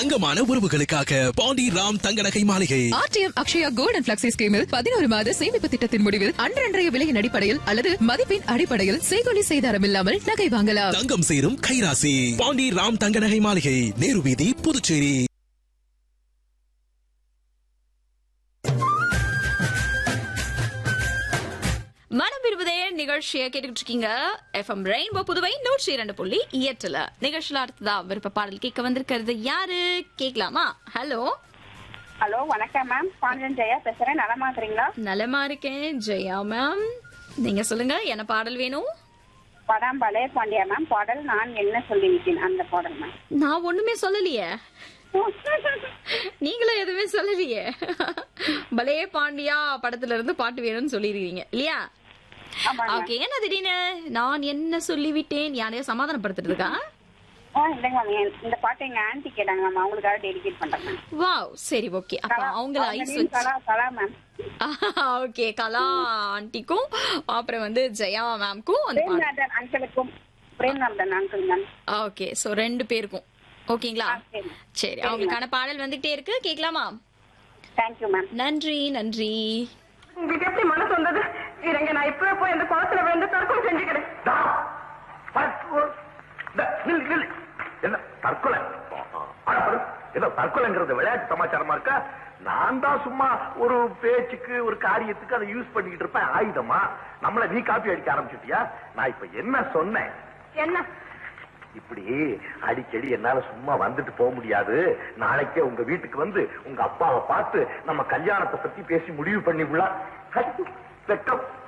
தங்கமான உறவுகளுக்காக பாண்டி ராம் தங்க நகை மாளிகை RTM Akshaya gold and flexi ஸ்கீமில் பதினோரு மாத சேமிப்பு திட்டத்தின் முடிவில் அன்றன்றைய விலையின் அடிப்படையில் அல்லது மதிப்பின் அடிப்படையில் செய்கொலி செய்தாரம் இல்லாமல் நகை வாங்கலாம் தங்கம் சேரும் கைராசி பாண்டி ராம் தங்க நகை மாளிகை நேரு வீதி புதுச்சேரி மனம் விரும்புதே நிகழ்ச்சியை கேட்டுக்கிட்டு இருக்கீங்க எஃப்எம் ரெயின்போ புதுவை நூற்றி இரண்டு புள்ளி எட்டுல நிகழ்ச்சியில அடுத்ததா விருப்ப பாடல் கேட்க வந்திருக்கிறது யாரு கேட்கலாமா ஹலோ ஹலோ வணக்கம் மேம் பாண்டியன் ஜெயா பேசுறேன் நலமா இருக்கிறீங்களா நலமா இருக்கேன் ஜெயா மேம் நீங்க சொல்லுங்க என்ன பாடல் வேணும் படம் பலே பாண்டியா மேம் பாடல் நான் என்ன சொல்லிவிட்டேன் அந்த பாடல் மேம் நான் ஒண்ணுமே சொல்லலையே நீங்களும் எதுவுமே சொல்லலையே பலே பாண்டியா படத்துல இருந்து பாட்டு வேணும்னு சொல்லிருக்கீங்க இல்லையா ஆமாங்க ஓகே என்ன திடீர்னு நான் என்ன சொல்லிவிட்டேன் யாரையா சமாதானப்படுத்துறதுக்கா ஆ இல்லைங்க மேம் இந்த பாட்டு எங்க ஆன்ட்டி கேட்டாங்க மேம் அவங்களுக்காக டெடிகேட் பண்றேன் மேம் வாவ் சரி ஓகே அப்ப கலா அவங்கள அவங்க is name Kala Kala ma'am okay Kala ஆண்டிக்கும் அப்புறம் வந்து ஜெயா மேம்க்கும் அந்த பாடல் பிரேம்நாதன் அங்கிளுக்கும் Premnathan uncle ma'am okay so ரெண்டு பேருக்கும் ஓகேங்களா ஆ, சரி. சரி அவங்களுக்கான பாடல் வந்துகிட்டே இருக்கு கேட்கலாமா தேங்க்யூ மேம் நன்றி நன்றி உங்களுக்கு எப்படி மனசு வந்தது இருங்க நான் இப்பவே போய் அந்த குளத்துல விழுந்து தற்கொலை செஞ்சுக்கிறேன் டா. தற்கொலை. இந்த, நில்லு, நில்லு. என்ன தற்கொலை அட, பாரு. ஏதோ தற்கொலைங்கிறது விளையாட்டு சமாச்சாரமா இருக்கா நான் தான் சும்மா ஒரு பேச்சுக்கு ஒரு காரியத்துக்கு அதை யூஸ் பண்ணிக்கிட்டு இருப்பேன் ஆயுதமா நம்மள நீ காப்பி அடிக்க ஆரம்பிச்சிட்டியா நான் இப்ப என்ன சொன்னேன் என்ன இப்படி அடிக்கடி என்னால சும்மா வந்துட்டு போக முடியாது நாளைக்கே உங்க வீட்டுக்கு வந்து உங்க அப்பாவை பார்த்து நம்ம கல்யாணத்தை பத்தி பேசி முடிவு பண்ணிவிடலாம் வெக்கம்